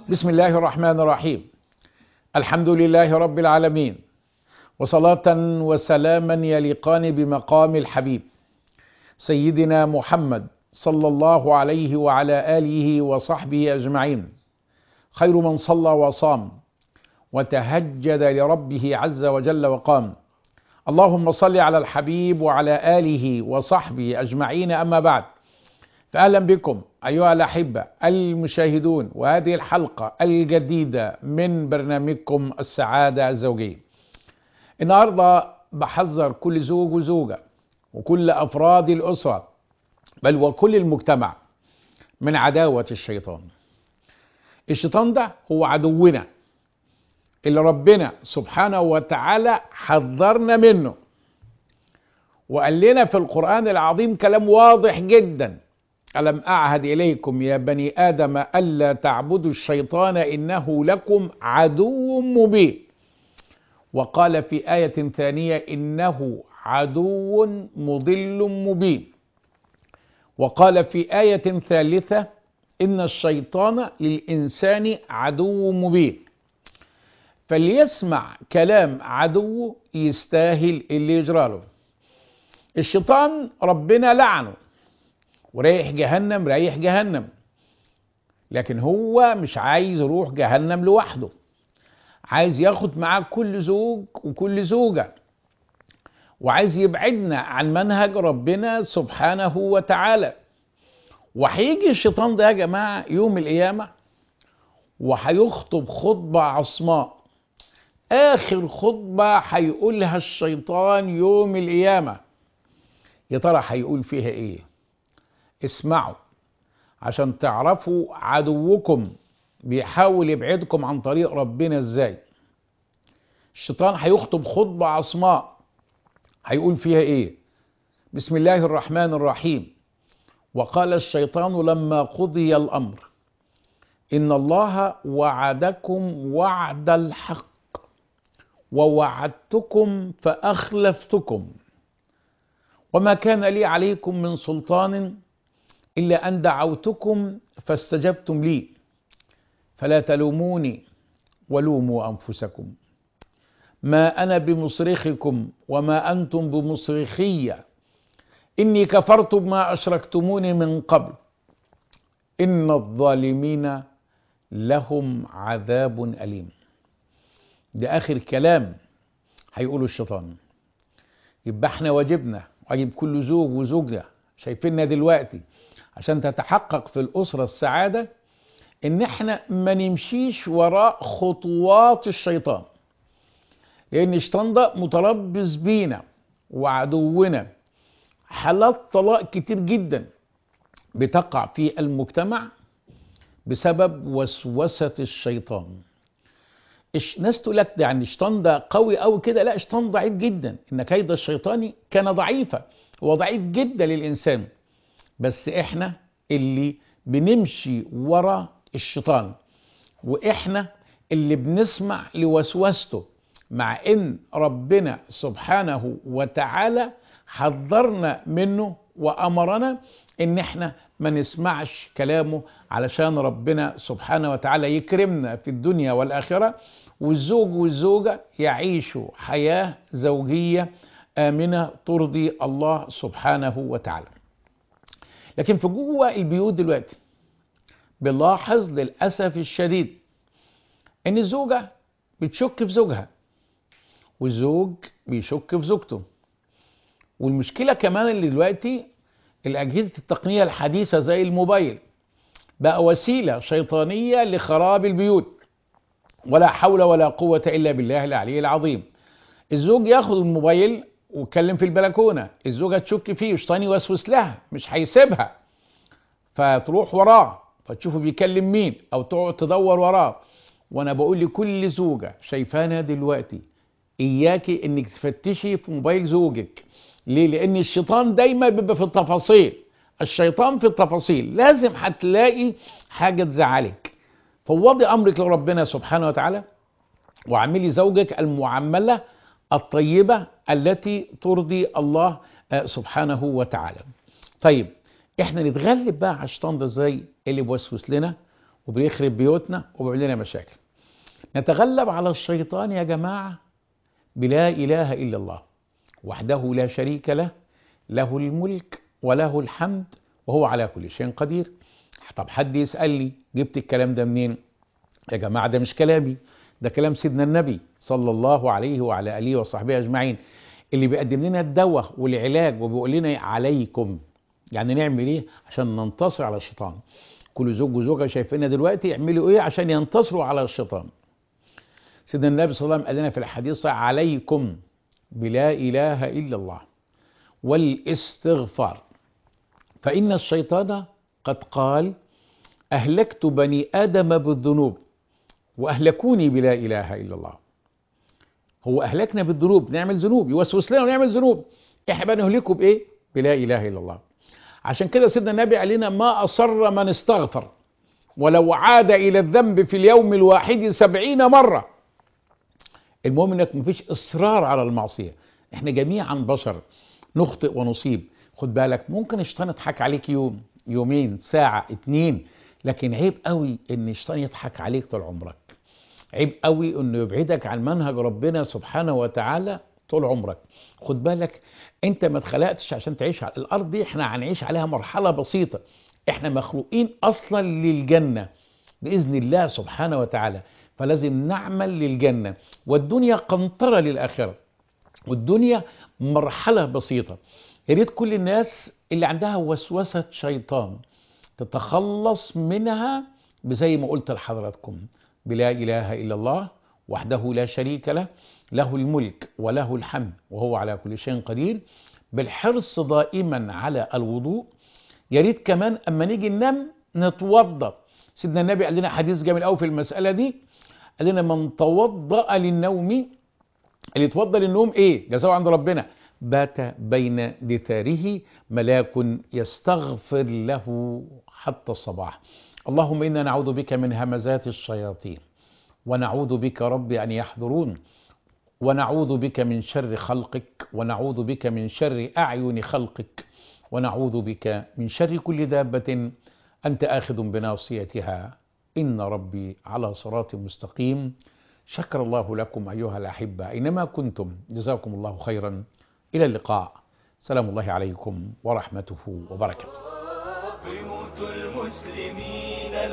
بسم الله الرحمن الرحيم الحمد لله رب العالمين وصلاة وسلاما يليقان بمقام الحبيب سيدنا محمد صلى الله عليه وعلى آله وصحبه أجمعين خير من صلى وصام وتهجد لربه عز وجل وقام اللهم صل على الحبيب وعلى آله وصحبه أجمعين أما بعد فأهلا بكم أيها الأحبة المشاهدون وهذه الحلقة الجديدة من برنامجكم السعادة الزوجية النهاردة بحذر كل زوج وزوجة وكل أفراد الأسرة بل وكل المجتمع من عداوة الشيطان الشيطان ده هو عدونا اللي ربنا سبحانه وتعالى حذرنا منه وقال لنا في القرآن العظيم كلام واضح جدا ألم أعهد إليكم يا بني آدم ألا تعبدوا الشيطان إنه لكم عدو مبين وقال في آية ثانية إنه عدو مضل مبين وقال في آية ثالثة إن الشيطان للإنسان عدو مبين فاللي يسمع كلام عدوه يستاهل اللي يجراله الشيطان ربنا لعنه ورايح جهنم رايح جهنم لكن هو مش عايز يروح جهنم لوحده عايز ياخد معاه كل زوج وكل زوجة وعايز يبعدنا عن منهج ربنا سبحانه وتعالى وهيجي الشيطان ده يا جماعة يوم القيامة وهيخطب خطبة عصماء آخر خطبة هيقولها الشيطان يوم القيامة يا ترى هيقول فيها إيه؟ اسمعوا عشان تعرفوا عدوكم بيحاول يبعدكم عن طريق ربنا ازاي الشيطان هيخطب خطبة عصماء هيقول فيها ايه بسم الله الرحمن الرحيم وقال الشيطان لما قضي الامر ان الله وعدكم وعد الحق ووعدتكم فاخلفتكم وما كان لي عليكم من سلطان إلا أن دعوتكم فاستجبتم لي فلا تلوموني ولوموا أنفسكم ما أنا بمصرخكم وما أنتم بمصرخي إني كفرت بما أشركتموني من قبل إن الظالمين لهم عذاب أليم ده آخر كلام هيقوله الشيطان يبقى احنا واجبنا واجب كل زوج وزوجة شايفيننا دلوقتي عشان تتحقق في الأسرة السعادة إن إحنا ما نمشيش وراء خطوات الشيطان لأن الشيطان ده متربص بينا وعدونا حالات طلاق كتير جدا بتقع في المجتمع بسبب وسوسة الشيطان ناس تقول لك يعني الشيطان ده قوي قوي كده لا الشيطان ضعيف جدا ان كيد الشيطان كان ضعيفا هو ضعيف جدا للانسان بس احنا اللي بنمشي ورا الشيطان واحنا اللي بنسمع لوسوسته مع ان ربنا سبحانه وتعالى حذرنا منه وامرنا ان احنا ما نسمعش كلامه علشان ربنا سبحانه وتعالى يكرمنا في الدنيا والاخره والزوج والزوجه يعيشوا حياه زوجيه امنه ترضي الله سبحانه وتعالى. لكن في جوه البيوت دلوقتي بنلاحظ للاسف الشديد ان الزوجه بتشك في زوجها والزوج بيشك في زوجته والمشكله كمان اللي دلوقتي الاجهزه التقنيه الحديثه زي الموبايل بقى وسيله شيطانيه لخراب البيوت ولا حول ولا قوه الا بالله العلي العظيم الزوج ياخد الموبايل ويتكلم في البلكونه الزوجه تشك فيه الشيطان يوسوس لها مش هيسيبها فتروح وراه فتشوفه بيكلم مين او تقعد تدور وراه وانا بقول لكل زوجه شايفانا دلوقتي اياكي انك تفتشي في موبايل زوجك ليه لان الشيطان دايما بيبقى في التفاصيل الشيطان في التفاصيل لازم هتلاقي حاجه تزعلك فوضي امرك لربنا سبحانه وتعالى واعملي زوجك المعامله الطيبه التي ترضي الله سبحانه وتعالى طيب احنا نتغلب بقى على الشيطان ده ازاي اللي بيوسوس لنا وبيخرب بيوتنا وبيعمل لنا مشاكل نتغلب على الشيطان يا جماعة بلا إله إلا الله وحده لا شريك له له الملك وله الحمد وهو على كل شيء قدير طب حد يسأل لي جبت الكلام ده منين يا جماعة ده مش كلامي ده كلام سيدنا النبي صلى الله عليه وعلى آله وصحبه أجمعين اللي بيقدم لنا الدواء والعلاج وبيقول لنا عليكم يعني نعمل ايه عشان ننتصر على الشيطان كل زوج وزوجة شايفيننا دلوقتي يعملوا ايه عشان ينتصروا على الشيطان سيدنا النبي صلى الله عليه وسلم قال لنا في الحديث عليكم بلا إله إلا الله والاستغفار فإن الشيطان قد قال أهلكت بني آدم بالذنوب وأهلكوني بلا إله إلا الله هو أهلكنا بالذنوب نعمل ذنوب يوسوس لنا ونعمل ذنوب إحنا بقى نهلكه بإيه؟ بلا إله إلا الله عشان كده سيدنا النبي قال لنا ما أصر من استغفر ولو عاد إلى الذنب في اليوم الواحد سبعين مرة المهم انك مفيش اصرار على المعصيه احنا جميعا بشر نخطئ ونصيب خد بالك ممكن الشيطان يضحك عليك يوم يومين ساعه اتنين لكن عيب قوي ان الشيطان يضحك عليك طول عمرك عيب قوي انه يبعدك عن منهج ربنا سبحانه وتعالى طول عمرك خد بالك انت ما اتخلقتش عشان تعيش على الارض دي احنا هنعيش عليها مرحله بسيطه احنا مخلوقين اصلا للجنه باذن الله سبحانه وتعالى فلازم نعمل للجنة والدنيا قنطرة للآخرة والدنيا مرحلة بسيطة يا ريت كل الناس اللي عندها وسوسة شيطان تتخلص منها بزي ما قلت لحضراتكم بلا إله إلا الله وحده لا شريك له له الملك وله الحمد وهو على كل شيء قدير بالحرص دائما على الوضوء يا ريت كمان اما نيجي ننام نتوضا سيدنا النبي قال لنا حديث جميل قوي في المساله دي قال لنا من توضأ للنوم اللي يتوضأ للنوم ايه جزاؤه عند ربنا بات بين دثاره ملاك يستغفر له حتى الصباح اللهم إنا نعوذ بك من همزات الشياطين ونعوذ بك رب أن يحضرون ونعوذ بك من شر خلقك ونعوذ بك من شر أعين خلقك ونعوذ بك من شر كل دابة أنت آخذ بناصيتها إن ربي على صراط مستقيم شكر الله لكم أيها الأحبة أينما كنتم جزاكم الله خيرا إلى اللقاء سلام الله عليكم ورحمته وبركاته قيمة المسلمين